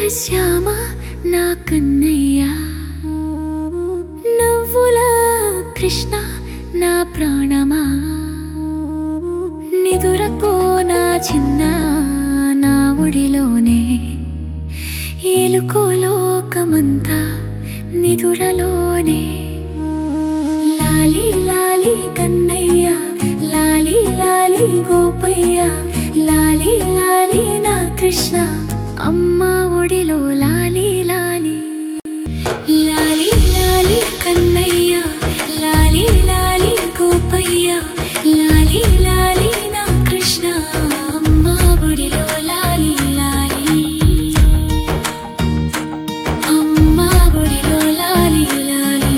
శ్యామ నా కన్నయ్య నవ్వుల కృష్ణ నా ప్రాణమా నిదురకో నా చిన్న నా ఒడిలోనే ఏలుకో లోకమంతా నిదురలోనే లాలి లాలి కన్నయ్య లాలి లాలి గోపయ్య లాలి లాలి నా కృష్ణ అమ్మ ఒడిలో లాలి లాలి లాలి లాలి కన్నయ్య లాలి లాలి గోపయ్య లాలి లాలి నా కృష్ణ అమ్మ ఒడిలో లాలి లాలి అమ్మ ఒడిలో లాలి లాలి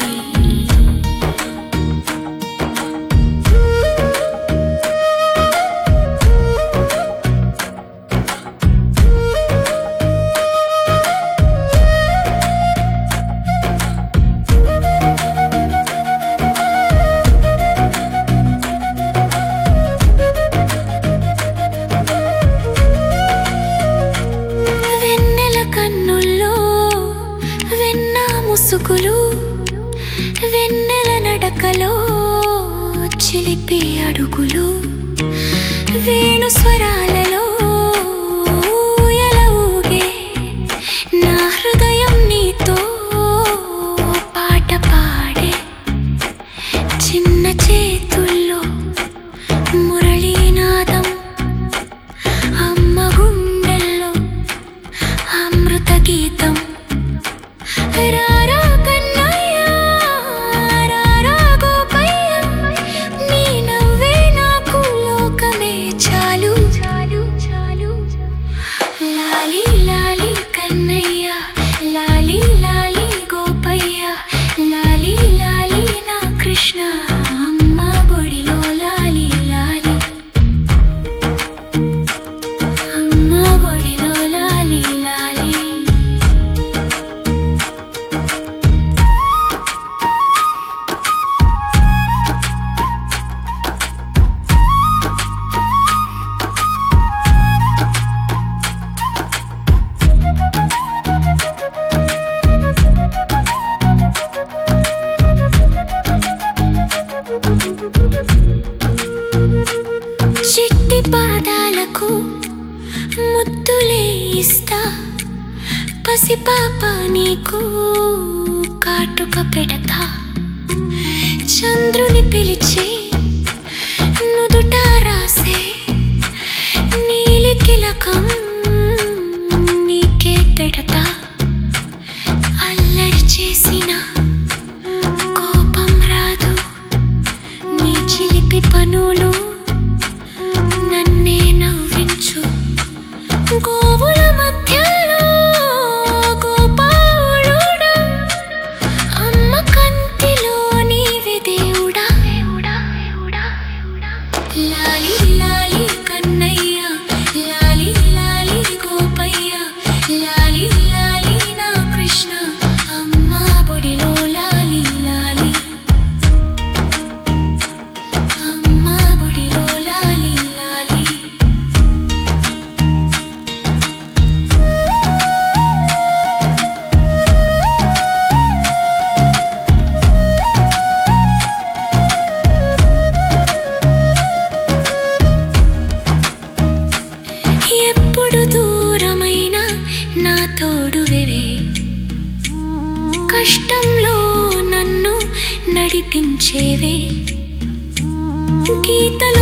వెన్నెల కన్నుల్లో వెన్న ముసుగులు వెన్నెల నడకలో చిలిపి అడుగులు వేణు స్వరాలలో ఊయల ఊగే నా హృదయం నీతో పాట పాడే చిన్న చేతుల్లో మురళీనాదం అమ్మ గుండెల్లో అమృత గీతం రారా కన్నయ్య రారా గోపయ్య నీ నవ్వే నాకు లోకమే చాలు చాలు చాలు లాలి లాలి కన్నయ్య లాలి లాలి గోపయ్య లాలి లాలి నా కృష్ణ అమ్మ బొడిలో లాలి లాలి అమ్మ బొడిలో లాలి లాలి చిట్టి పాదాలకు ముద్దులే ఇస్తా పసిపాప నీకు కాటుక పెడతా చంద్రుని పిలిచి నుదుట రాసే నీలి తిలకం నీకే పెడతా అల్లరి చేసిన కోపం రాదు నీ చిలిపి పనులు నన్నే నవ్వించు గోవుల మధ్యలో గోపాలుడా అమ్మ కంటిలో నీవే దేవుడా లాలి లాలి కన్నయ్య లాలి లాలి గోపయ్య లాలి లాలి నా కృష్ణ అమ్మ బొడిలో లాలి లాలి అమ్మ బొడిలో లాలి లాలి ఎప్పుడు దూరమైన నా తోడువెవే కష్టంలో నన్ను నడిపించేవే గీతలో